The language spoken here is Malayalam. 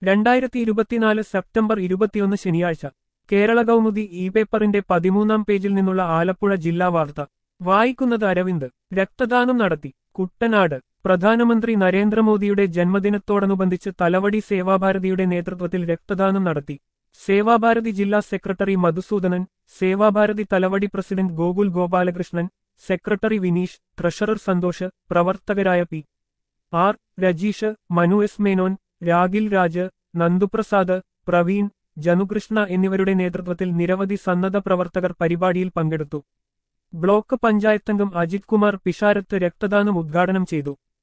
രണ്ടായിരത്തി ഇരുപത്തിനാല് സെപ്റ്റംബർ ഇരുപത്തിയൊന്ന് ശനിയാഴ്ച കേരള കൗമുദി ഇ പേപ്പറിന്റെ പതിമൂന്നാം പേജിൽ നിന്നുള്ള ആലപ്പുഴ ജില്ലാ വാർത്ത വായിക്കുന്നത് അരവിന്ദ് രക്തദാനം നടത്തി കുട്ടനാട് പ്രധാനമന്ത്രി നരേന്ദ്രമോദിയുടെ ജന്മദിനത്തോടനുബന്ധിച്ച് തലവടി സേവാഭാരതിയുടെ നേതൃത്വത്തിൽ രക്തദാനം നടത്തി സേവാഭാരതി ജില്ലാ secretary Madhusoodanan Sevabharathi Thalavady president Gokul Gopalakrishnan secretary Vineesh treasurer Santhosh പ്രവർത്തകരായ P R Rajeesh Manu S Menon Ragil Raj Nanduprasad Praveen Janukrishna എന്നിവരുടെ നേതൃത്വത്തിൽ നിരവധി സന്നദ്ധ പ്രവർത്തകർ പരിപാടിയിൽ പങ്കെടുത്തു ബ്ലോക്ക് പഞ്ചായത്തംഗം അജിത് കുമാർ പിഷാരത്ത് രക്തദാനം ഉദ്ഘാടനം ചെയ്തു